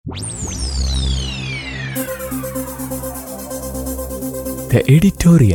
The editorial.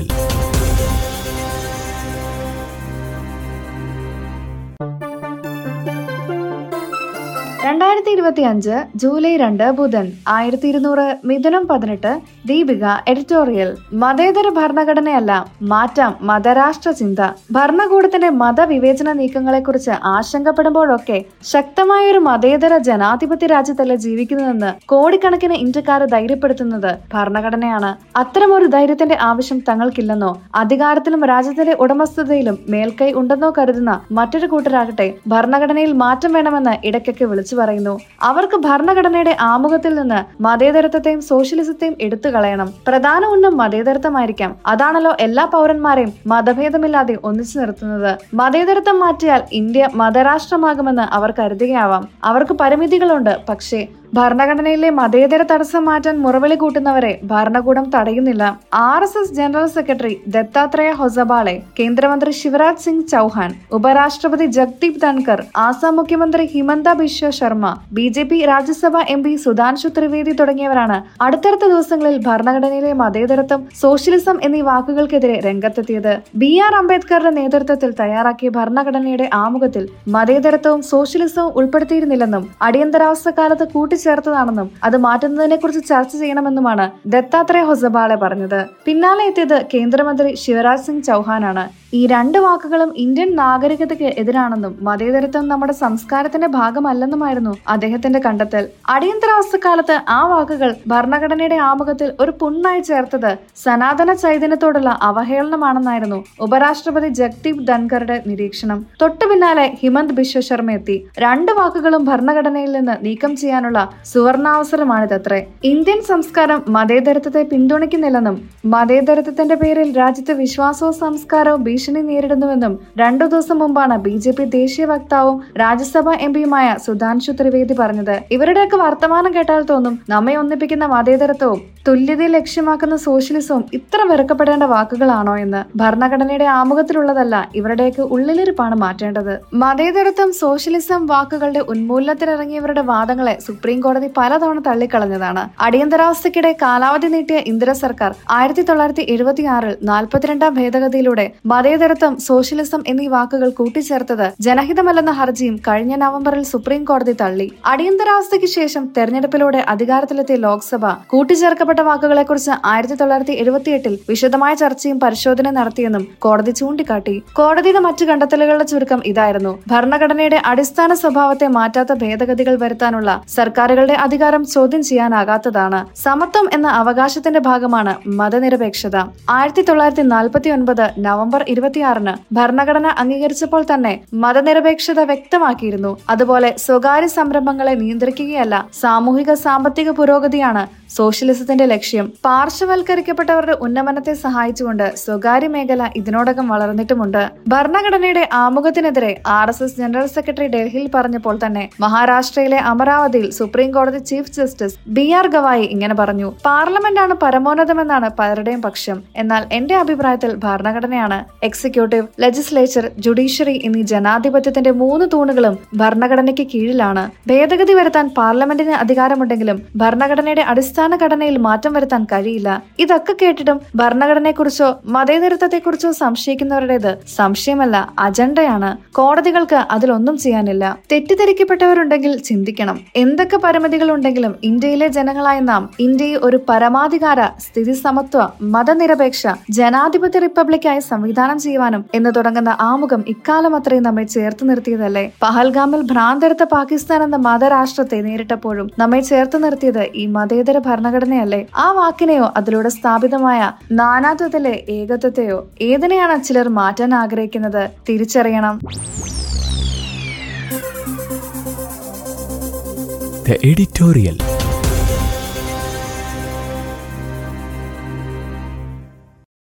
രണ്ടായിരത്തി ഇരുപത്തി അഞ്ച് ജൂലൈ രണ്ട് ബുധൻ ആയിരത്തി ഇരുന്നൂറ് മിഥുനം പതിനെട്ട് ദീപിക എഡിറ്റോറിയൽ മതേതര ഭരണഘടനയല്ല മാറ്റാം മതരാഷ്ട്ര ചിന്ത ഭരണകൂടത്തിന്റെ മതവിവേചന നീക്കങ്ങളെക്കുറിച്ച് ആശങ്കപ്പെടുമ്പോഴൊക്കെ ശക്തമായൊരു മതേതര ജനാധിപത്യ രാജ്യത്തല്ല ജീവിക്കുന്നതെന്ന് കോടിക്കണക്കിന് ഇന്ത്യക്കാരെ ധൈര്യപ്പെടുത്തുന്നത് ഭരണഘടനയാണ് അത്തരമൊരു ധൈര്യത്തിന്റെ ആവശ്യം തങ്ങൾക്കില്ലെന്നോ അധികാരത്തിലും രാജ്യത്തിന്റെ ഉടമസ്ഥതയിലും മേൽക്കൈ ഉണ്ടെന്നോ കരുതുന്ന മറ്റൊരു കൂട്ടരാകട്ടെ ഭരണഘടനയിൽ മാറ്റം വേണമെന്ന് ഇടയ്ക്കൊക്കെ വിളിച്ചു പറയുന്നു അവർക്ക് ഭരണഘടനയുടെ ആമുഖത്തിൽ നിന്ന് മതേതരത്വത്തെയും സോഷ്യലിസത്തെയും എടുത്തു കളയണം പ്രധാന ഉന്നം മതേതരത്വമായിരിക്കാം അതാണല്ലോ എല്ലാ പൗരന്മാരെയും മതഭേദമില്ലാതെ ഒന്നിച്ചു നിർത്തുന്നത് മതേതരത്വം മാറ്റിയാൽ ഇന്ത്യ മതരാഷ്ട്രമാകുമെന്ന് അവർ കരുതുകയാവാം അവർക്ക് പരിമിതികളുണ്ട് പക്ഷേ ഭരണഘടനയിലെ മതേതര തടസ്സം മാറ്റാൻ മുറവിളി കൂട്ടുന്നവരെ ഭരണകൂടം തടയുന്നില്ല R S S general secretary Dattatreya Hosabale കേന്ദ്രമന്ത്രി ശിവരാജ് സിംഗ് ചൌഹാൻ ഉപരാഷ്ട്രപതി ജഗ്ദീപ് ധൻകർ ആസാം മുഖ്യമന്ത്രി Himanta Biswa Sarma B J P Rajya Sabha M P Sudhanshu Trivedi തുടങ്ങിയവരാണ് അടുത്തടുത്ത ദിവസങ്ങളിൽ ഭരണഘടനയിലെ മതേതരത്വം സോഷ്യലിസം എന്നീ വാക്കുകൾക്കെതിരെ രംഗത്തെത്തിയത് ബി ആർ അംബേദ്കറുടെ നേതൃത്വത്തിൽ തയ്യാറാക്കിയ ഭരണഘടനയുടെ ആമുഖത്തിൽ മതേതരത്വവും സോഷ്യലിസവും ഉൾപ്പെടുത്തിയിരുന്നില്ലെന്നും അടിയന്തരാവസ്ഥ കാലത്ത് കൂട്ടിച്ചേർത്തതാണെന്നും അത് മാറ്റുന്നതിനെക്കുറിച്ച് ചർച്ച ചെയ്യണമെന്നുമാണ് ദത്താത്രേയ ഹൊസബാളെ പറഞ്ഞത് പിന്നാലെ എത്തിയത് കേന്ദ്രമന്ത്രി ശിവരാജ് സിംഗ് ചൌഹാനാണ് ഈ രണ്ട് വാക്കുകളും ഇന്ത്യൻ നാഗരികതയ്ക്ക് എതിരാണെന്നും മതേതരത്വം നമ്മുടെ സംസ്കാരത്തിന്റെ ഭാഗമല്ലെന്നുമായിരുന്നു അദ്ദേഹത്തിന്റെ കണ്ടെത്തൽ അടിയന്തരാവസ്ഥ കാലത്ത് ആ വാക്കുകൾ ഭരണഘടനയുടെ ആമുഖത്തിൽ ഒരു പുണ്ണായി ചേർത്തത് സനാതന ചൈതന്യത്തോടുള്ള അവഹേളനമാണെന്നായിരുന്നു ഉപരാഷ്ട്രപതി ജഗ്ദീപ് ധൻഖറുടെ നിരീക്ഷണം തൊട്ടു പിന്നാലെ ഹിമന്ത് ബിശ്വ ശർമ്മ എത്തി രണ്ട് വാക്കുകളും ഭരണഘടനയിൽ നിന്ന് നീക്കം ചെയ്യാനുള്ള സുവർണാവസരമാണിതത്രേ ഇന്ത്യൻ സംസ്കാരം മതേതരത്വത്തെ പിന്തുണയ്ക്കുന്നില്ലെന്നും മതേതരത്വത്തിന്റെ പേരിൽ രാജ്യത്തെ വിശ്വാസവും സംസ്കാരവും ഭീഷണി നേരിടുന്നുവെന്നും രണ്ടു ദിവസം മുമ്പാണ് ബി ജെ പി ദേശീയ വക്താവും രാജ്യസഭാ എം പിയുമായ സുധാൻഷു ത്രിവേദി പറഞ്ഞത് ഇവരുടെയൊക്കെ വർത്തമാനം കേട്ടാൽ തോന്നും നമ്മെ ഒന്നിപ്പിക്കുന്ന മതേതരത്വവും തുല്യതയെ ലക്ഷ്യമാക്കുന്ന സോഷ്യലിസവും ഇത്ര വെറുക്കപ്പെടേണ്ട വാക്കുകളാണോ എന്ന് ഭരണഘടനയുടെ ആമുഖത്തിലുള്ളതല്ല ഇവരുടെയൊക്കെ ഉള്ളിലിരിപ്പാണ് മാറ്റേണ്ടത് മതേതരത്വം സോഷ്യലിസം വാക്കുകളുടെ ഉന്മൂലനത്തിനിറങ്ങിയവരുടെ വാദങ്ങളെ സുപ്രീം കോടതി പലതവണ തള്ളിക്കളഞ്ഞതാണ് അടിയന്തരാവസ്ഥയ്ക്കിടെ കാലാവധി നീട്ടിയ ഇന്ദിര സർക്കാർ ആയിരത്തി തൊള്ളായിരത്തി എഴുപത്തി ആറിൽ നാൽപ്പത്തിരണ്ടാം ഭേദഗതിയിലൂടെ മതേതരത്വം സോഷ്യലിസം എന്നീ വാക്കുകൾ കൂട്ടിച്ചേർത്തത് ജനഹിതമല്ലെന്ന ഹർജിയും കഴിഞ്ഞ നവംബറിൽ സുപ്രീം കോടതി തള്ളി അടിയന്തരാവസ്ഥയ്ക്ക് ശേഷം തെരഞ്ഞെടുപ്പിലൂടെ അധികാരത്തിലെത്തിയ ലോക്സഭ കൂട്ടിച്ചേർക്കപ്പെട്ട വാക്കുകളെക്കുറിച്ച് ആയിരത്തി തൊള്ളായിരത്തി എഴുപത്തിയെട്ടിൽ വിശദമായ ചർച്ചയും പരിശോധന നടത്തിയെന്നും കോടതി ചൂണ്ടിക്കാട്ടി കോടതിയുടെ മറ്റു കണ്ടെത്തലുകളുടെ ചുരുക്കം ഇതായിരുന്നു ഭരണഘടനയുടെ അടിസ്ഥാന സ്വഭാവത്തെ മാറ്റാത്ത ഭേദഗതികൾ വരുത്താനുള്ള സർക്കാരുകളുടെ അധികാരം ചോദ്യം ചെയ്യാനാകാത്തതാണ് സമത്വം എന്ന അവകാശത്തിന്റെ ഭാഗമാണ് മതനിരപേക്ഷത ആയിരത്തി തൊള്ളായിരത്തി നാൽപ്പത്തി ഒൻപത് നവംബർ ഇരുപത്തിയാറിന് ഭരണഘടന അംഗീകരിച്ചപ്പോൾ തന്നെ മതനിരപേക്ഷത വ്യക്തമാക്കിയിരുന്നു അതുപോലെ സ്വകാര്യ സംരംഭങ്ങളെ നിയന്ത്രിക്കുകയല്ല സാമൂഹിക സാമ്പത്തിക പുരോഗതിയാണ് സോഷ്യലിസത്തിന്റെ ലക്ഷ്യം പാർശ്വവൽക്കരിക്കപ്പെട്ടവരുടെ ഉന്നമനത്തെ സഹായിച്ചുകൊണ്ട് സ്വകാര്യ മേഖല ഇതിനോടകം വളർന്നിട്ടുമുണ്ട് ഭരണഘടനയുടെ ആമുഖത്തിനെതിരെ R S S general secretary ഡൽഹിയിൽ പറഞ്ഞപ്പോൾ തന്നെ മഹാരാഷ്ട്രയിലെ അമരാവതിയിൽ സുപ്രീം കോടതി chief justice B R Gavai ഇങ്ങനെ പറഞ്ഞു പാർലമെന്റാണ് പരമോന്നതമെന്നാണ് പലരുടെയും പക്ഷം എന്നാൽ എന്റെ അഭിപ്രായത്തിൽ ഭരണഘടനയാണ് എക്സിക്യൂട്ടീവ് ലെജിസ്ലേച്ചർ ജുഡീഷ്യറി എന്നീ ജനാധിപത്യത്തിന്റെ മൂന്ന് തൂണുകളും ഭരണഘടനയ്ക്ക് കീഴിലാണ് ഭേദഗതി വരുത്താൻ പാർലമെന്റിന് അധികാരമുണ്ടെങ്കിലും ഭരണഘടനയുടെ അടിസ്ഥാന ഘടനയിൽ മാറ്റം വരുത്താൻ കഴിയില്ല ഇതൊക്കെ കേട്ടിട്ടും ഭരണഘടനയെക്കുറിച്ചോ മതേതരത്വത്തെക്കുറിച്ചോ സംശയിക്കുന്നവരുടേത് സംശയമല്ല അജണ്ടയാണ് കോടതികൾക്ക് അതിലൊന്നും ചെയ്യാനില്ല തെറ്റിദ്ധരിക്കപ്പെട്ടവരുണ്ടെങ്കിൽ ചിന്തിക്കണം എന്തൊക്കെ പരിമിതികൾ ഉണ്ടെങ്കിലും ഇന്ത്യയിലെ ജനങ്ങളായ നാം ഇന്ത്യയെ ഒരു പരമാധികാര സ്ഥിതി സമത്വ മതനിരപേക്ഷ ജനാധിപത്യ റിപ്പബ്ലിക്കായി സംവിധാനം ചെയ്യുവാനും എന്ന് തുടങ്ങുന്ന ആമുഖം ഇക്കാലം അത്രയും നമ്മെ ചേർത്ത് നിർത്തിയതല്ലേ പഹൽഗാമിൽ ഭ്രാന്തെടുത്ത പാകിസ്ഥാൻ എന്ന മതരാഷ്ട്രത്തെ നേരിട്ടപ്പോഴും നമ്മെ ചേർത്ത് നിർത്തിയത് ഈ മതേതര ഭരണഘടനയല്ലേ ആ വാക്കിനെയോ അതിലൂടെ സ്ഥാപിതമായ നാനാത്വത്തിലെ ഏകത്വത്തെയോ ഏതിനെയാണ് ചിലർ മാറ്റാൻ ആഗ്രഹിക്കുന്നത് തിരിച്ചറിയണം The editorial.